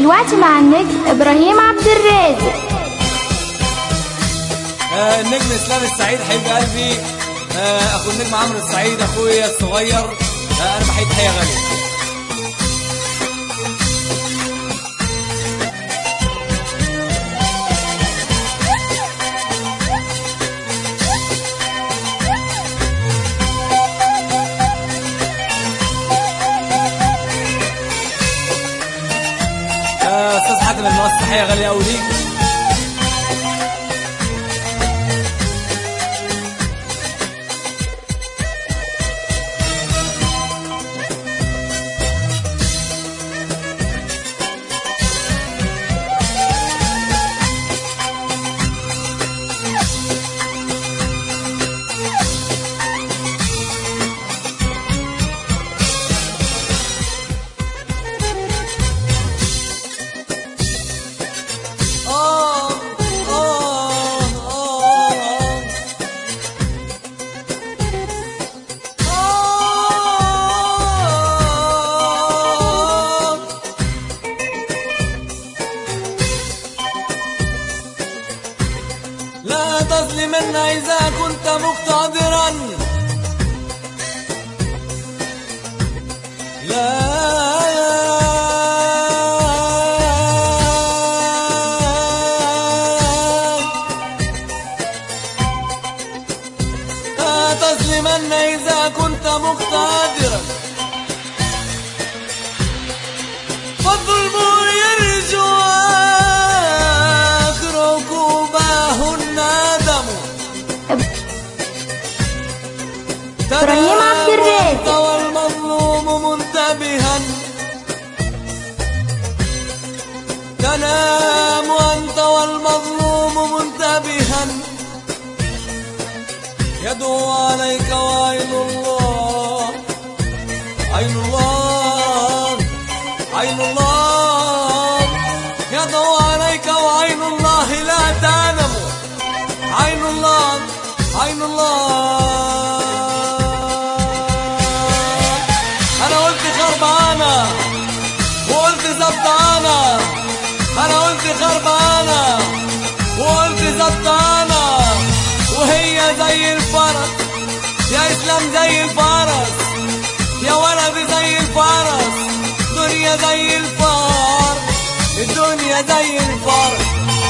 دلوقتي مع النجم ابراهيم عبد الرازق آه النجم اسلام السعيد حبيب قلبي آه اخو النجم عمرو السعيد اخويا الصغير آه انا بحيي تحيه غاليه آه، استاذ حاتم المقص تحيه غاليه قوي ليك آه آه آه آه لا تظلمن إذا كنت مقتدرا لا لا تظلمن إذا كنت مقتدرا فالظلم يرجو آخر عقوباه الندم إبراهيم عبد الرازق. تنام والمظلوم منتبها تنام أنت والمظلوم منتبها يدعو عليك وعين الله عين الله عين الله يدعو عليك وعين الله لا تنم عين الله عين الله انا قلت خربانه وقلت زبطانه انا قلت خربانه وقلت زبطانه وهي زي الفرس يا اسلام زي الفرس يا ولدي زي الفرس دنيا زي الفار الدنيا زي الفرس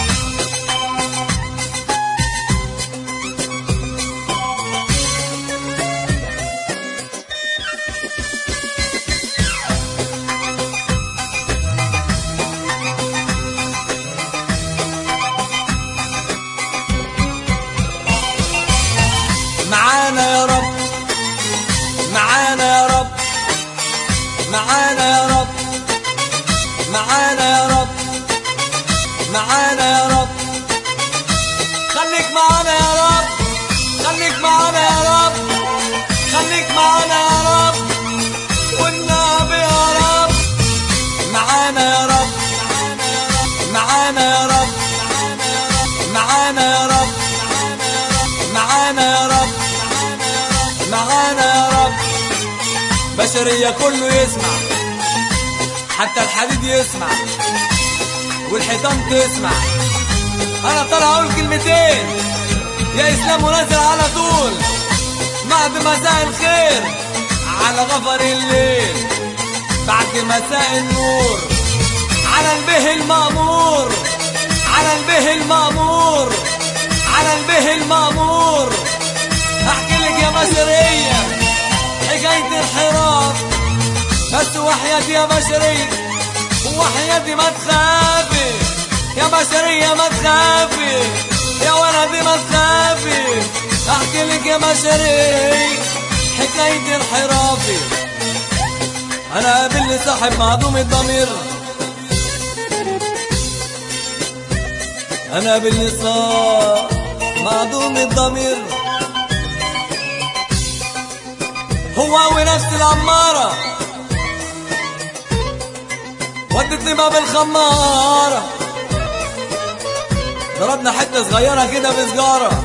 معانا يا رب معانا يا رب معانا يا رب معانا يا رب معانا يا رب خليك معانا يا رب خليك معانا يا رب خليك معانا يا رب والنبي يا رب معانا يا رب معانا يا رب معانا يا رب معانا يا رب معانا يا رب بشرية كله يسمع حتى الحديد يسمع والحيطان تسمع انا طالع اقول كلمتين يا اسلام ونازل على طول بعد مساء الخير على غفر الليل بعد مساء النور على البه المأمور على البه المأمور على البه المأمور احكي لك يا بشرية حكاية الحراب بس وحياتي يا بشرية وحياتي ما تخافي يا بشرية ما تخافي يا ولدي ما تخافي احكي لك يا بشرية حكاية الحرافي انا قابلني صاحب معدوم الضمير انا قابلني صاحب معدوم الضمير هو ونفس العمارة ودتني باب الخمارة ضربنا حتة صغيرة كده بسجارة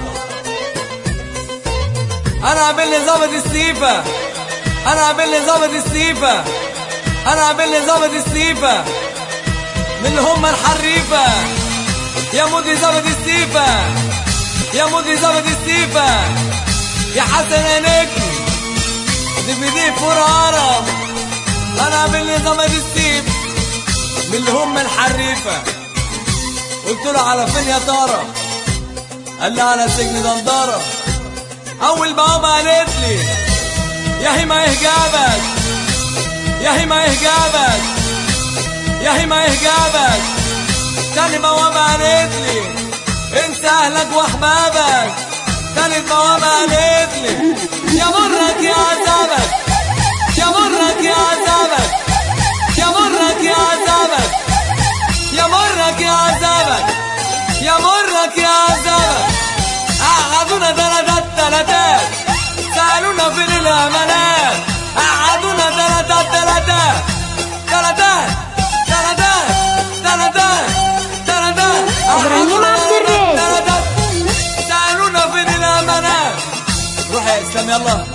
انا قابلني ظابط السيفة انا قابلني ظابط السيفة انا قابلني ظابط السيفة من اللي هم الحريفة يا مودي زبد السيفة يا مودي زبد السيفة يا حسن يا نجم دي في دي فور هرم انا باللي زبد السيف من اللي هم الحريفة قلت له على فين يا ترى قال لي على سجن دندرة اول بابا قالت لي يا هي ما يهجابك يا هي ما يهجابك يا هي ما يهجابك تاني بوابة قالت لي انسى اهلك واحبابك تالت بوابة قالت لي يا مرك يا عذابك يا مرك يا عذابك يا مرك يا عذابك يا مرك يا عذابك يا مرك يا عذابك قعدونا تلاتات تلاتات سألونا فين الأمانات قعدونا تلاتات تلاتات تلاتات تلاتات تلاتات تلاتات إبراهيم عبد الرازق. تلاتات سألونا فين الأمانات روح يا إسلام يلا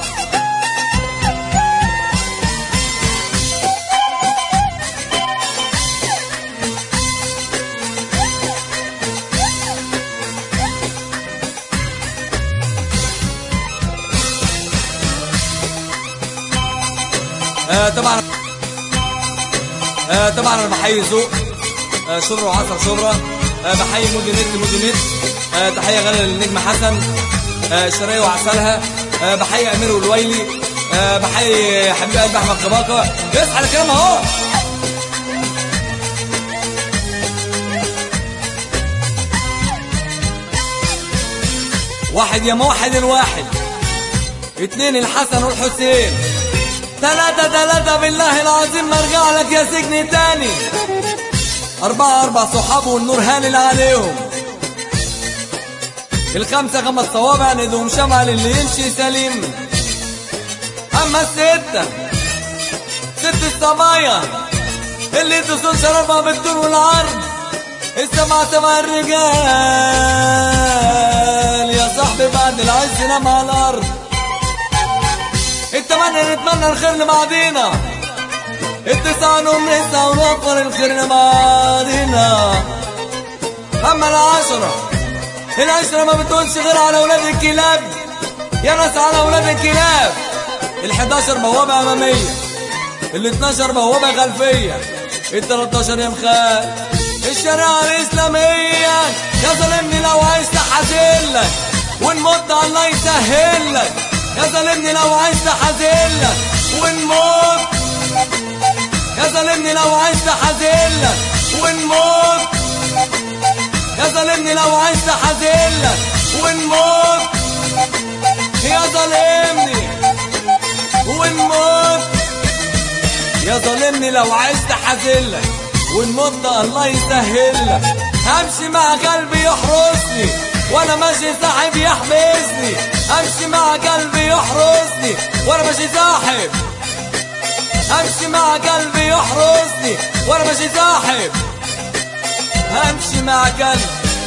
آه طبعا آه طبعا انا بحيي ذوق آه شبرا وعصر شبرا آه بحيي مودي نت مودي نت آه تحيه غاليه للنجم حسن آه شرايه وعسلها آه بحيي امير والويلي آه بحيي حبيب قلبي احمد كباكه اصحى على الكلام اهو واحد يا موحد الواحد اتنين الحسن والحسين تلاتة تلاتة بالله العظيم ما ارجع لك يا سجن تاني أربعة أربع صحاب والنور هانل عليهم الخمسة خمس صوابع ندهم شمع للي يمشي سليم أما الستة ست الصبايا اللي تصون شرفها بالطول والعرض السبعة سبع الرجال يا صاحبي بعد العز نام على الأرض التمانية نتمنى الخير لبعضينا التسعة نقوم نسعى ونوفر الخير لبعضينا أما العشرة العشرة ما بتقولش غير على أولاد الكلاب يا ناس على أولاد الكلاب الحداشر بوابة أمامية الاتناشر بوابة خلفية التلاتاشر يا مخال الشريعة الإسلامية يا ظالمني لو عايز تحازلك ونموت الله يسهلك يا ظالمني لو عايز تحازلك ونموت يا ظالمني لو عايز تحازلك ونموت يا ظالمني لو عايز تحازلك ونموت يا ظالمني ونموت يا ظالمني لو عايز تحازلك ونموت الله يسهلك امشي مع قلبي يحرسني وانا ماشي صاحب يحبسني امشي مع قلبي يحرسني وانا ماشي صاحب امشي مع قلبي يحرسني وانا ماشي صاحب امشي مع قلبي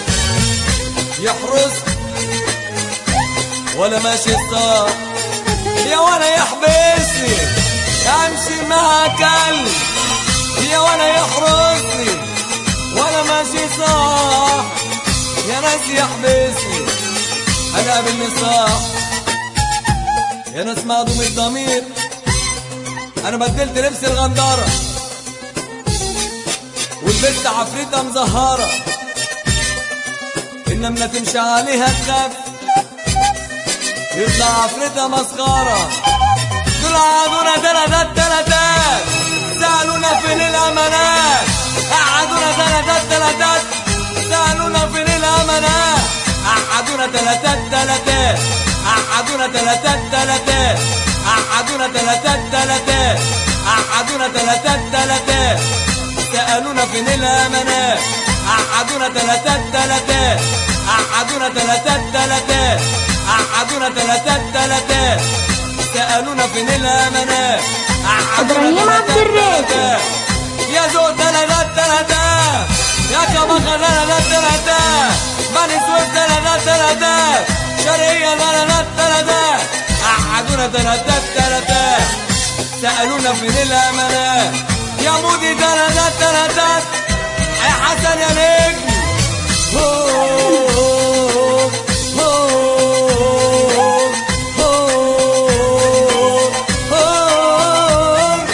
يحرسني ولا ماشي صاحب يا وانا يحبسني امشي مع قلبي يا وانا يحرسني وانا ماشي صاح يا ناس يحبسني انا قابلني صاح يا ناس معدوم الضمير انا بدلت لبس الغندارة ولبست عفريتة مزهرة النملة تمشي عليها تخاف يطلع عفريتها مسخرة دول قعدونا تلاتات تلاتات سألونا فين الأمانات قعدونا تلاتات تلاتات سألونا فين الأمانات قعدونا تلاتات تلاتات قعدونا تلاتات تلاتات قعدونا تلاتات تلاتات قعدونا تلاتات تلاتات سألونا فين الأمانات قعدونا تلاتات تلاتات قعدونا تلاتات تلاتات قعدونا تلاتات تلاتات سألونا فين الأمانات إبراهيم عبد الرازق. يا زود تلاتات تلاتات يا كبخة تلاتات تلاتات بني سويف تلاتات تلاتات شرقية تلاتات تلاتات قعدونا تلاتات تلاتات سألونا فين الأمانات يا مودي تلاتات تلاتات يا حسن يا نجم هو هو هو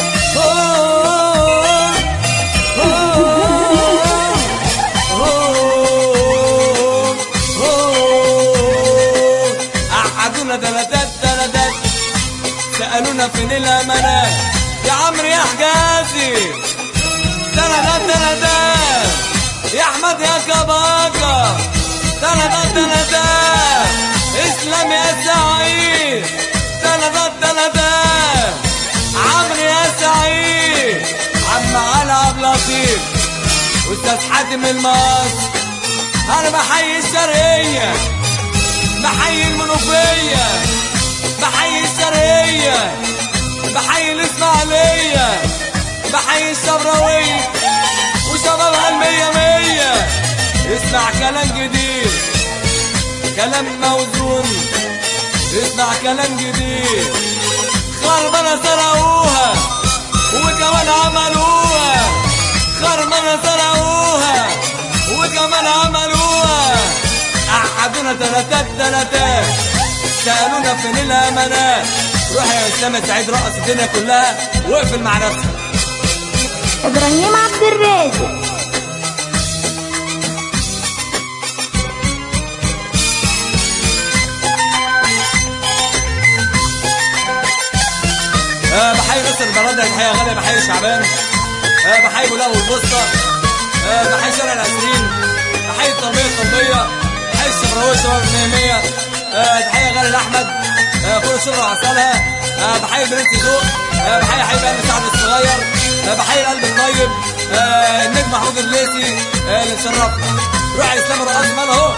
أحدنا دلدات دلدات سألونا فين الأمانات يا عمرو يا حجازي دلدات دلدات يا أحمد يا كباكا دلدات دلدات إسلام يا سعيد دلدات دلدات عمرو يا سعيد عم علي عبد اللطيف أستاذ حاتم المصر أنا بحيي الشرقية بحيي المنوفية بحيي الشرقية بحيي الإسماعيلية بحيي الشبراوية وشبابها المية مية اسمع كلام جديد كلام موزون اسمع كلام جديد خربانة سرقوها وكمان عملوها خربانة سرقوها وكمان عملوها قعدونا تلاتات تلاتات سألونا فين الأمانات روح يا اسلام يا سعيد رقص الدنيا كلها واقفل مع نفسك إبراهيم عبد الرازق آه بحيي نصر البرادة تحية غالية بحيي شعبان آه بحيي بولاق والبسطة آه بحيي شارع العشرين بحيي الطلبية الطلبية بحيي الشبراوية شباب المية آه تحية غالية لأحمد آه كل شغل وعسلها آه بحيي بنت ذوق آه بحيي حبيب قلب سعد الصغير آه بحيي القلب الطيب آه النجم محمود الليثي آه اللي مشرفنا روح يا اسلام الرقاص ماله اهو